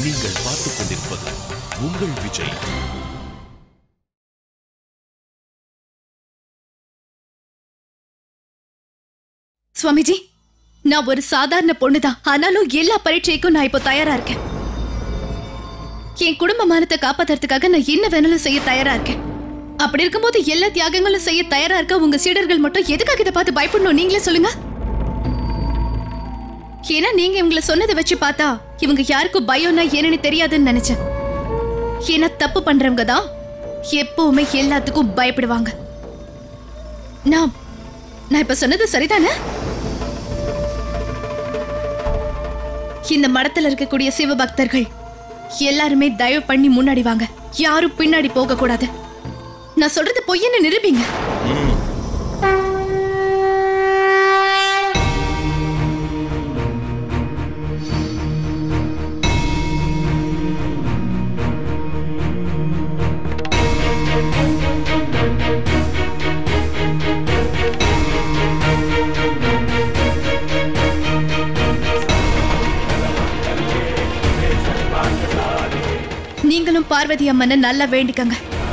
நீங்கள் பார்த்துக் கொண்டிருப்பது உங்கள் விஜய் சுவாமிஜி நான் ஒரு சாதாரண பொண்ணுதான் ஆனாலும் எல்லா பரீட்சைக்கும் நான் இப்போ தயாரா இருக்கேன் என் குடும்ப மானத்தை காப்பாத்துறதுக்காக நான் என்ன வேணாலும் செய்ய தயாரா இருக்கேன் அப்படி இருக்கும்போது எல்லா தியாகங்களும் செய்ய தயாரா இருக்க உங்க சீடர்கள் மட்டும் எதுக்காக இதை பார்த்து பயப்படணும் நீங்களே சொல்லுங்க ஏன்னா நீங்க இவங்கள சொன்னதை வச்சு பார்த்தா இவங்க யாருக்கும் பயம்னா என்னன்னு தெரியாதுன்னு நினைச்சேன் ஏன்னா தப்பு பண்றவங்க தான் எப்பவுமே எல்லாத்துக்கும் பயப்படுவாங்க நான் நான் இப்ப சொன்னது சரிதானே இந்த மடத்துல இருக்கக்கூடிய சிவபக்தர்கள் எல்லாருமே தயவு பண்ணி முன்னாடி வாங்க யாரும் பின்னாடி போக கூடாது நான் சொல்றது பொய்ன்னு நிரூபிங்க நீங்களும் பார்வதி அம்மனை நல்லா வேண்டிக்கங்க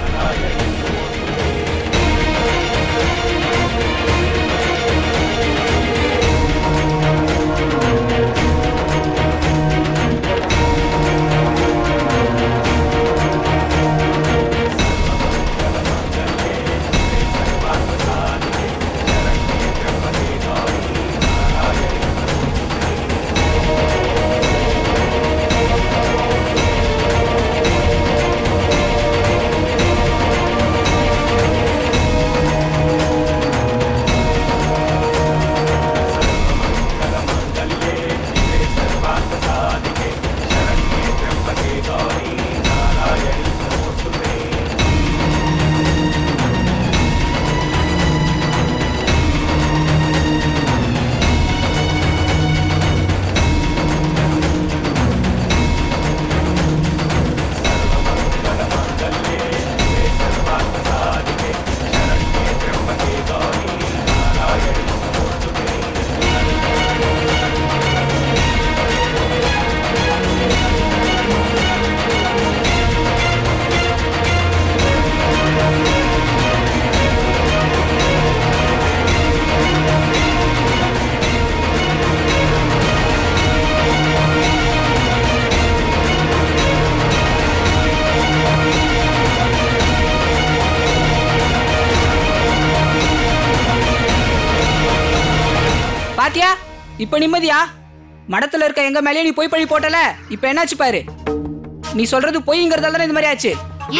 பாத்தியா இப்ப நிம்மதியா மடத்துல இருக்க எங்க மேலயே நீ பொய் பழி போட்டல இப்ப என்னாச்சு பாரு நீ சொல்றது பொய்ங்கிறதால தான் இந்த மாதிரி ஆச்சு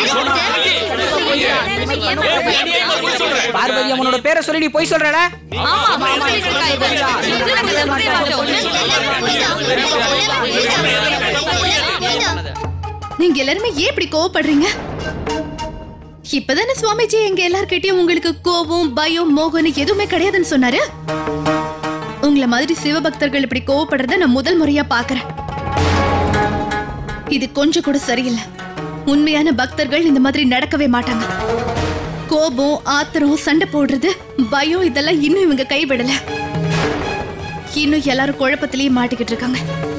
பார்வதி அம்மனோட பேரை சொல்லி நீ பொய் சொல்றல நீங்க எல்லாருமே ஏன் இப்படி கோவப்படுறீங்க இப்பதானே சுவாமிஜி எங்க எல்லார்கிட்டயும் உங்களுக்கு கோபம் பயம் மோகன் எதுவுமே கிடையாதுன்னு சொன்னாரு உங்களை மாதிரி சிவபக்தர்கள் இப்படி கோவப்படுறத நான் முதல் முறையா பாக்குறேன் இது கொஞ்சம் கூட சரியில்லை உண்மையான பக்தர்கள் இந்த மாதிரி நடக்கவே மாட்டாங்க கோபம் ஆத்திரம் சண்டை போடுறது பயம் இதெல்லாம் இன்னும் இவங்க கைவிடல இன்னும் எல்லாரும் குழப்பத்திலேயே மாட்டிக்கிட்டு இருக்காங்க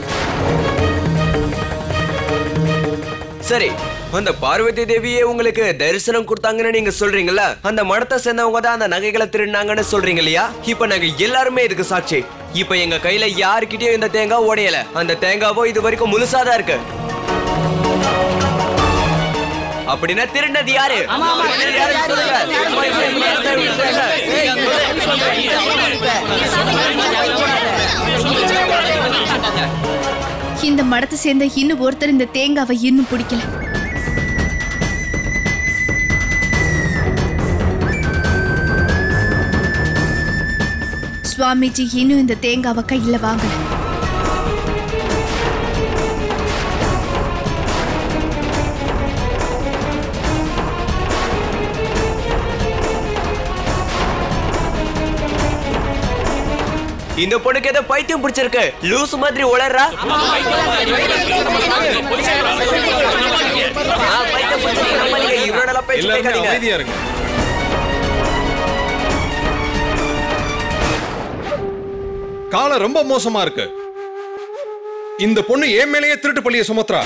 சரி அந்த பார்வதி தேவியே உங்களுக்கு தரிசனம் கொடுத்தாங்கன்னு நீங்க சொல்றீங்கல்ல அந்த மடத்தை சேர்ந்தவங்க தான் அந்த நகைகளை திருடினாங்கன்னு சொல்றீங்க இல்லையா இப்ப நாங்க எல்லாருமே இதுக்கு சாட்சி இப்ப எங்க கையில யாருக்கிட்டயும் இந்த தேங்காய் உடையல அந்த தேங்காவோ இது வரைக்கும் முழுசாதான் இருக்கு அப்படின்னா திருடினது யாரு திருடினது யாருன்னு சொல்லுங்க. இந்த மடத்தை சேர்ந்த இன்னும் ஒருத்தர் இந்த தேங்காவை இன்னும் பிடிக்கல சுவாமிஜி இன்னும் இந்த தேங்காவை கையில வாங்கல இந்த பொண்ணுக்கு ஏதோ பைத்தியம் பிடிச்சிருக்கு லூஸ் மாதிரி உளறா ஆ, பைத்தியம் பிடிச்சிருக்கு. நம்ம நீங்க இவரோட எல்லாம் பேச்சு எல்லாருமே கேட்காதீங்க. அமைதியா இருங்க காலம் ரொம்ப மோசமா இருக்கு இந்த பொண்ணு என் மேலேயே திருட்டு பள்ளிய சுமத்ரா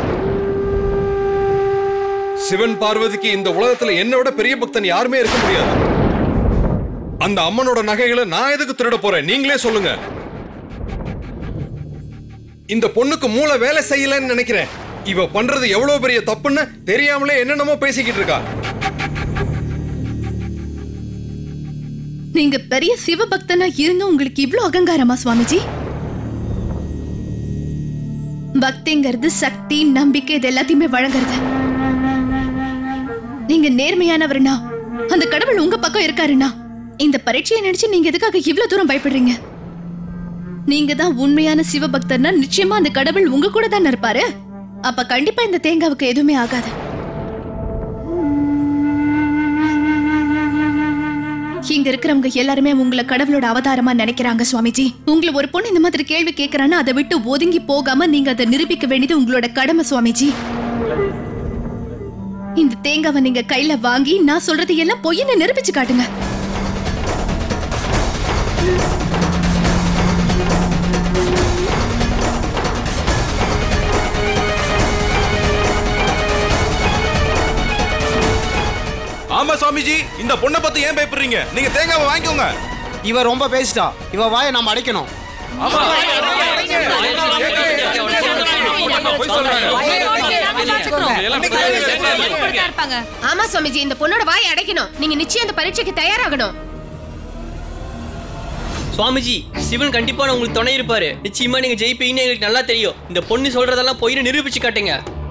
சிவன் பார்வதிக்கு இந்த உலகத்துல என்னை விட பெரிய பக்தன் யாருமே இருக்க முடியாது அந்த அம்மனோட நகைகளை நான் எதுக்கு திருட போறேன் நீங்களே சொல்லுங்க இந்த பொண்ணுக்கு மூளை வேலை செய்யலன்னு நினைக்கிறேன் இவ பண்றது எவ்வளவு பெரிய தப்புன்னு தெரியாமலே என்னென்னமோ பேசிக்கிட்டு இருக்கா நீங்க பெரிய சிவபக்தனா இருந்தும் உங்களுக்கு இவ்ளோ அகங்காரமா சுவாமிஜி பக்திங்கிறது சக்தி நம்பிக்கை இது எல்லாத்தையுமே வழங்குறது நீங்க நேர்மையானவர்னா அந்த கடவுள் உங்க பக்கம் இருக்காருன்னா இந்த பரீட்சையை நினைச்சு நீங்க எதுக்காக இவ்ளோ தூரம் பயப்படுறீங்க நீங்க தான் உண்மையான சிவபக்தர்னா நிச்சயமா அந்த கடவுள் உங்க கூட தான் இருப்பாரு அப்ப கண்டிப்பா இந்த தேங்காவுக்கு எதுவுமே ஆகாது இங்க இருக்கிறவங்க எல்லாருமே உங்களை கடவுளோட அவதாரமா நினைக்கிறாங்க சுவாமிஜி உங்களை ஒரு பொண்ணு இந்த மாதிரி கேள்வி கேக்குறான்னா அதை விட்டு ஒதுங்கி போகாம நீங்க அதை நிரூபிக்க வேண்டியது உங்களோட கடமை சுவாமிஜி இந்த தேங்காவை நீங்க கையில வாங்கி நான் சொல்றது எல்லாம் பொய்ன்னு நிரூபிச்சு காட்டுங்க ஆமா சுவாமிஜி இந்த பொண்ணை பத்தி ஏன் பயப்படுறீங்க நீங்க தேங்காவை வாங்கிக்கோங்க இவ ரொம்ப பேசிட்டா இவ வாயை நம்ம அடைக்கணும் ஆமா சுவாமிஜி இந்த பொண்ணோட வாயை அடைக்கணும் நீங்க நிச்சயம் அந்த பரீட்சைக்கு தயாராகணும் சுவாமிஜி சிவன் கண்டிப்பா உங்களுக்கு துணை இருப்பாரு நிச்சயமா நீங்க ஜெயிப்பீங்கன்னு எங்களுக்கு நல்லா தெரியும் இந்த பொண்ணு சொல்றதெல்லாம் போயிரு நிரூபிச்சு காட்டுங்க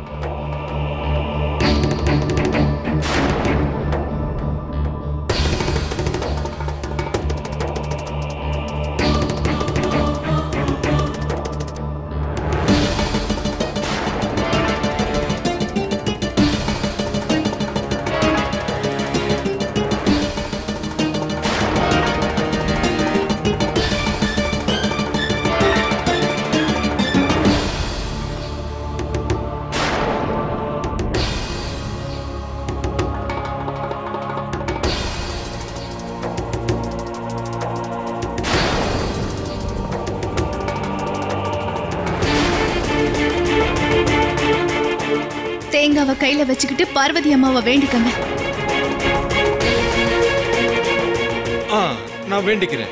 தேங்காவை கையில வச்சுக்கிட்டு பார்வதி அம்மாவை வேண்டிக்கங்க ஆ நான் வேண்டிக்கிறேன்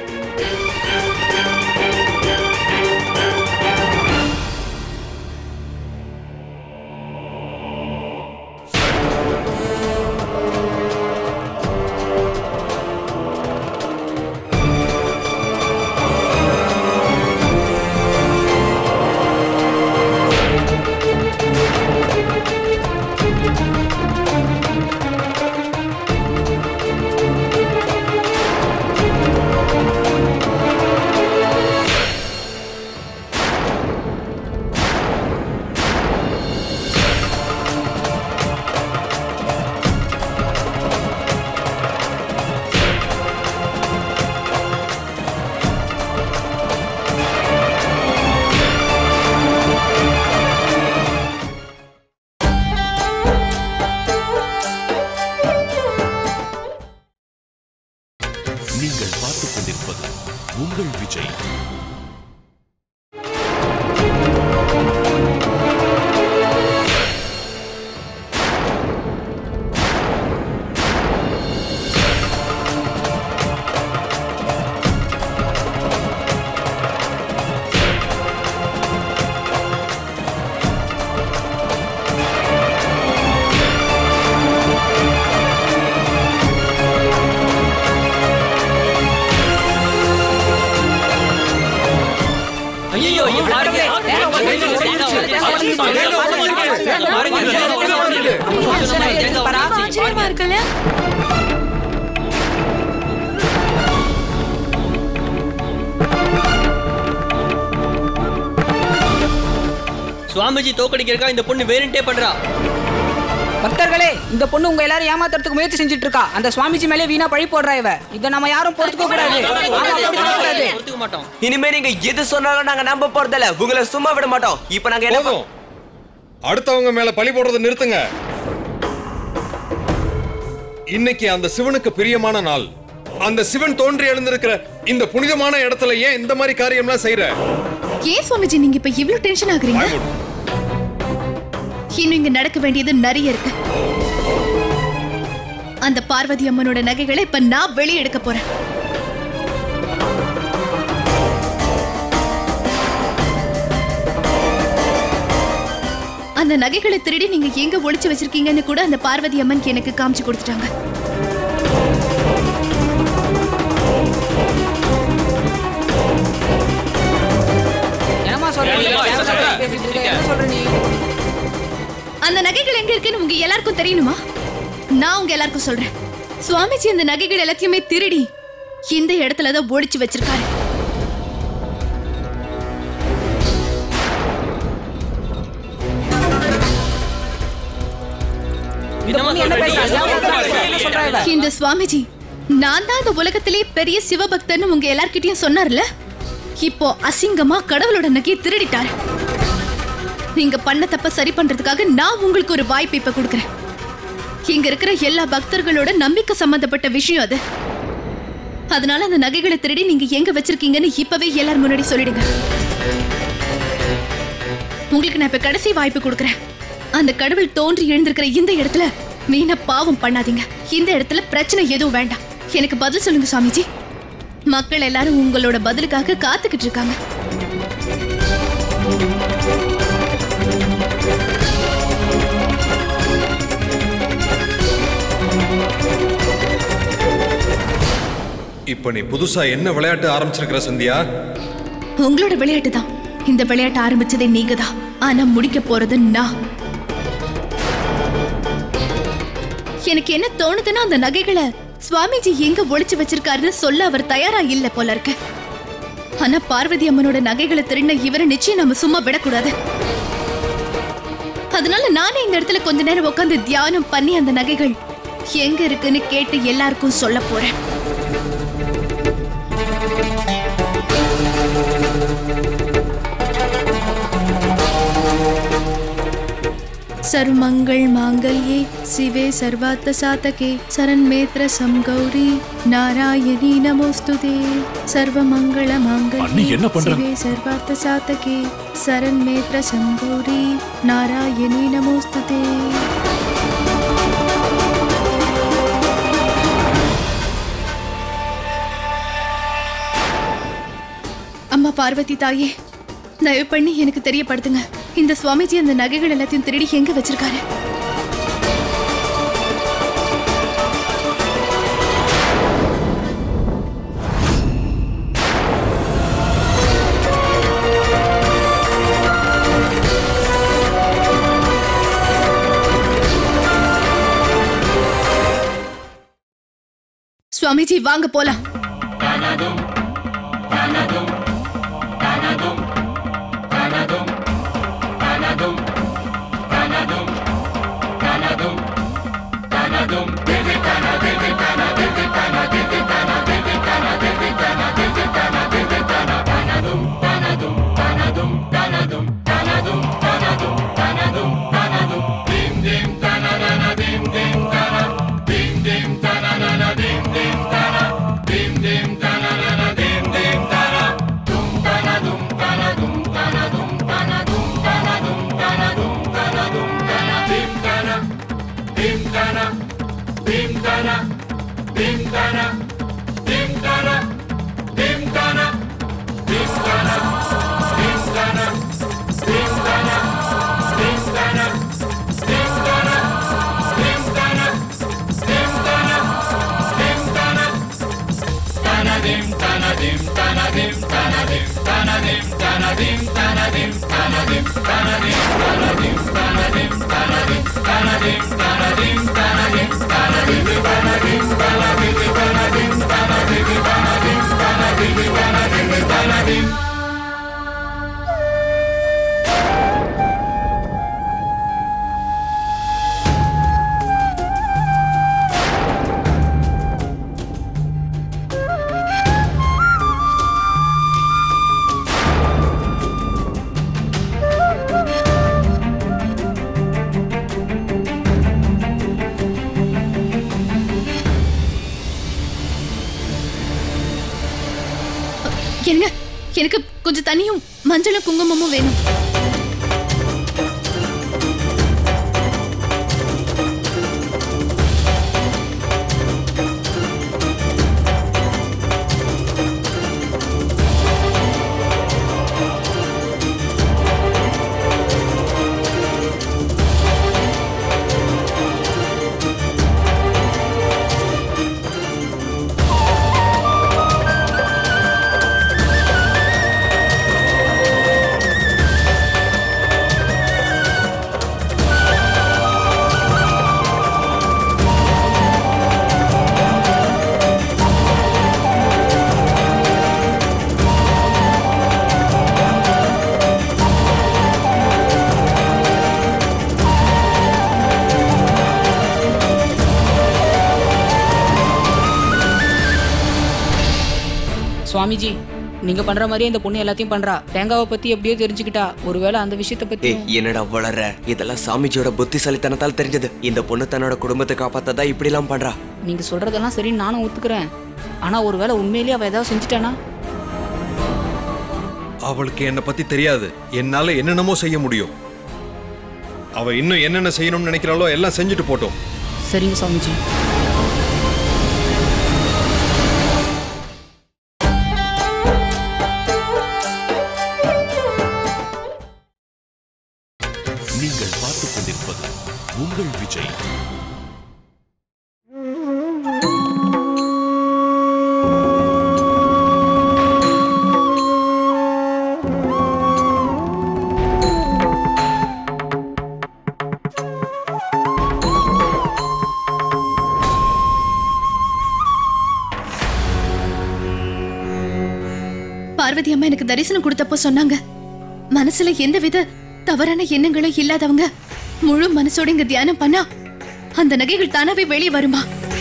நீங்கள் பார்த்துக் கொண்டிருப்பது உங்கள் விஜய் ஐயோ ஆச்சரியமா இருக்குல்ல சுவாமிஜி தோக்கடிக்கிறக்கா இந்த பொண்ணு வேறுண்டே பண்றா பக்தர்களே இந்த பொண்ணு உங்க எல்லாரும் ஏமாத்துறதுக்கு முயற்சி செஞ்சுட்டு இருக்கா அந்த சுவாமிஜி மேலே வீணா பழி போடுறா இவ இதை நம்ம யாரும் பொறுத்துக்க கூடாது ஆமா, அப்படி பண்ணக்கூடாது. ஒத்துக்க மாட்டோம் இனிமே நீங்க எது சொன்னாலும் நாங்க நம்ப போறதில்ல உங்களை சும்மா விட மாட்டோம் இப்ப நாங்க என்ன போதும் அடுத்தவங்க மேல பழி போடுறதை நிறுத்துங்க இன்னைக்கு அந்த சிவனுக்கு பிரியமான நாள் அந்த சிவன் தோன்றி எழுந்திருக்கிற இந்த புனிதமான இடத்துல ஏன் இந்த மாதிரி காரியம்லாம் செய்யற ஏன் சுவாமிஜி நீங்க இப்ப இவ்ளோ டென்ஷன் ஆகுறீங்க வாய் மூடு. இன்னும் இங்க நடக்க வேண்டியது நிறைய இருக்கு அந்த பார்வதி அம்மனோட நகைகளை இப்ப நான் வெளியே எடுக்க போறேன் அந்த நகைகளை திருடி நீங்க எங்க ஒளிச்சு வச்சிருக்கீங்கன்னு கூட அந்த பார்வதி அம்மன் எனக்கு காமிச்சு கொடுத்துட்டாங்க என்னம்மா சொல்ற நீ? என்ன சொல்ற? பேசிட்டு இருக்க? என்ன சொல்ற நீ அந்த நகைகள் எங்க இருக்குன்னு உங்க எல்லாருக்கும் தெரியணுமா நான் உங்க எல்லாருக்கும் சொல்றேன் சுவாமிஜி அந்த நகைகள் எல்லாத்தையுமே திருடி இந்த இடத்துல தான் ஒளிச்சு வச்சிருக்காரு இந்த பொண்ணு என்ன பேசுறா? என்ன சொல்றா இவ? இந்த சுவாமிஜி நான் தான் இந்த உலகத்திலே பெரிய சிவபக்தன்னு உங்க எல்லார்கிட்டயும் சொன்னார்ல இப்போ அசிங்கமா கடவுளோட நகையை திருடிட்டாரு நீங்க பண்ண தப்ப சரி பண்றதுக்காக நான் உங்களுக்கு ஒரு வாய்ப்பு இப்ப கொடுக்கறேன் இங்க இருக்கிற எல்லா பக்தர்களோட நம்பிக்கை சம்பந்தப்பட்ட விஷயம் அது அதனால அந்த நகைகளை திருடி நீங்க எங்க வச்சிருக்கீங்கன்னு இப்பவே எல்லார் முன்னாடி சொல்லிடுங்க உங்களுக்கு நான் இப்ப கடைசி வாய்ப்பு கொடுக்கறேன் அந்த கடவுள் தோன்றி எழுந்திருக்கிற இந்த இடத்துல வீணா பாவம் பண்ணாதீங்க இந்த இடத்துல பிரச்சனை எதுவும் வேண்டாம் எனக்கு பதில் சொல்லுங்க சுவாமிஜி மக்கள் எல்லாரும் உங்களோட பதிலுக்காக காத்துக்கிட்டு இருக்காங்க இப்ப நீ புதுசா என்ன விளையாட்டு ஆரம்பிச்சிருக்கிற சந்தியா உங்களோட விளையாட்டு தான் இந்த விளையாட்டு ஆரம்பிச்சதே நீங்க தான் ஆனா முடிக்க போறது நான் எனக்கு என்ன தோணுதுன்னா அந்த நகைகளை சுவாமிஜி எங்க ஒளிச்சு வச்சிருக்காருன்னு சொல்ல அவர் தயாரா இல்ல போல இருக்கு ஆனா பார்வதி அம்மனோட நகைகளை திருடின இவரை நிச்சயம் நம்ம சும்மா விடக்கூடாது அதனால நானே இந்த இடத்துல கொஞ்ச நேரம் உட்காந்து தியானம் பண்ணி அந்த நகைகள் எங்க இருக்குன்னு கேட்டு எல்லாருக்கும் சொல்ல போறேன் सर्वमंगल मांगल्ये शिवे सर्वार्थ साधके शरण्मेत्र समगौरी नारायणी नमोस्तुते सर्वमंगल அண்ணி मांगल्ये என்ன பண்றாங்க? शिवे सर्वार्थ साधके शरण्मेत्र समगौरी नारायणी नमोस्तुते அம்மா பார்வதி தாயே தயவு பண்ணி எனக்கு தெரியப்படுத்துங்க இந்த சுவாமிஜி அந்த நகைகள் எல்லாத்தையும் திருடி எங்க வச்சிருக்காரு சுவாமிஜி வாங்க போலாம் எனக்கு கொஞ்சம் தண்ணியும் மஞ்சளும் குங்குமமும் வேணும் சுவாமிஜி நீங்க பண்ற மாதிரியே இந்த பொண்ணு எல்லாத்தையும் பண்றா தேங்காவை பத்தி எப்படியோ தெரிஞ்சுக்கிட்டா ஒருவேளை அந்த விஷயத்தை பத்தி ஏய் என்னடா வளர்ற இதெல்லாம் சாமிஜியோட புத்திசாலித்தனத்தால் தெரிஞ்சது இந்த பொண்ணு தன்னோட குடும்பத்தை காப்பாத்ததா இப்படி எல்லாம் பண்றா நீங்க சொல்றதெல்லாம் சரி நானும் ஒத்துக்கிறேன் ஆனா ஒருவேளை உண்மையிலேயே அவ ஏதாவது செஞ்சுட்டானா அவளுக்கு என்னை பத்தி தெரியாது என்னால என்னென்னமோ செய்ய முடியும் அவ இன்னும் என்னென்ன செய்யணும்னு நினைக்கிறாளோ எல்லாம் செஞ்சுட்டு போட்டோம் சரிங்க சுவாமிஜி நீங்கள் பார்த்துக் கொண்டிருப்பது உங்கள் விஜய் பார்வதி அம்மா எனக்கு தரிசனம் கொடுத்தப்போ சொன்னாங்க மனசுல எந்தவித தவறான எண்ணங்களும் இல்லாதவங்க முழு மனசோட இங்க தியானம் பண்ணா அந்த நகைகள் தானாவே வெளியே வருமா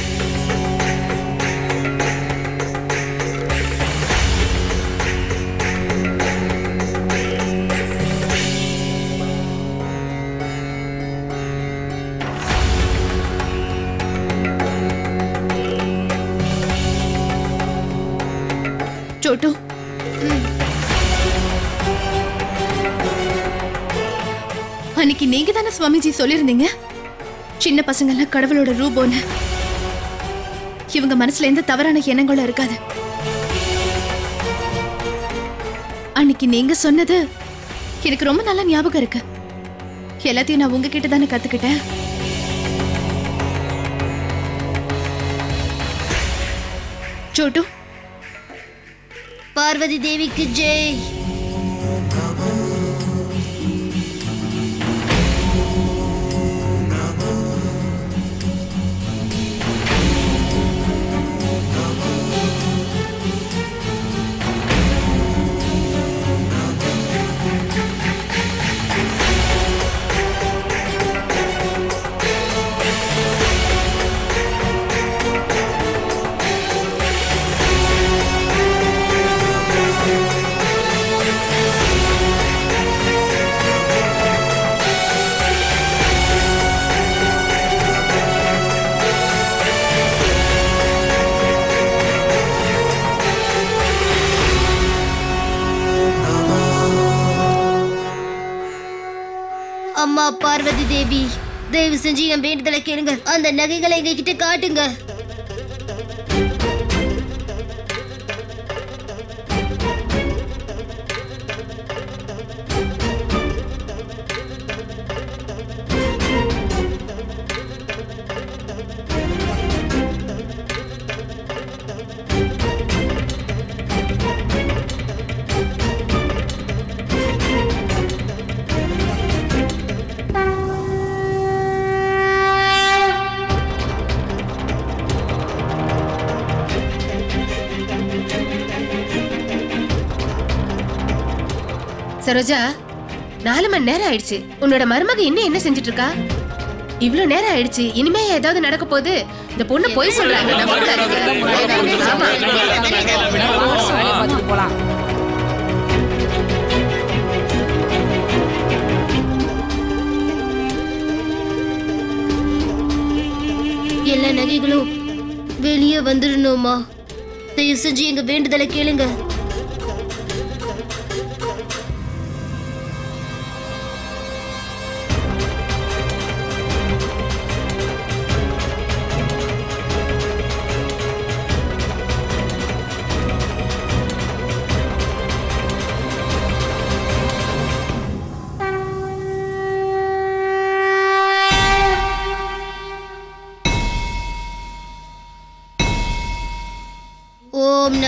சோட்டு அன்னைக்கு நீங்க தானே சுவாமிஜி சொல்லியிருந்தீங்க சின்ன பசங்க எல்லாம் கடவுளோட ரூபோன்னு இவங்க மனசுல எந்த தவறான எண்ணங்களும் இருக்காது அன்னைக்கு நீங்க சொன்னது எனக்கு ரொம்ப நல்ல ஞாபகம் இருக்கு எல்லாத்தையும் நான் உங்ககிட்ட தானே கத்துக்கிட்டேன் சோட்டு பார்வதி தேவிக்கு ஜெய் அம்மா பார்வதி தேவி தயவு செஞ்சு என் வேண்டுதலை கேளுங்க அந்த நகைகளை எங்க கிட்ட காட்டுங்க சரோஜா நாலு மணி நேரம் ஆயிடுச்சு உன்னோட மருமக இன்னும் என்ன செஞ்சுட்டு இருக்கா இவ்ளோ நேரம் ஆயிடுச்சு இனிமே ஏதாவது நடக்க போகுது இந்த பொண்ணு போய் சொல்றாங்க நம்பக்கூடாதுங்க. ஆமா. வேலையை பார்த்துட்டு போலாம் எல்லா நகைகளும் வெளியே வந்துடணுமா தயவு செஞ்சு எங்க வேண்டுதலை கேளுங்க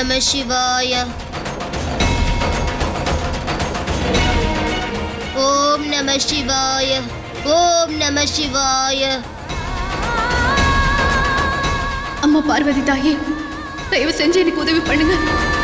நம சிவாய ஓம் நம சிவாய ஓம் நம சிவாய அம்மா பார்வதி தாயே தயவு செஞ்சு எனக்கு உதவி பண்ணுங்க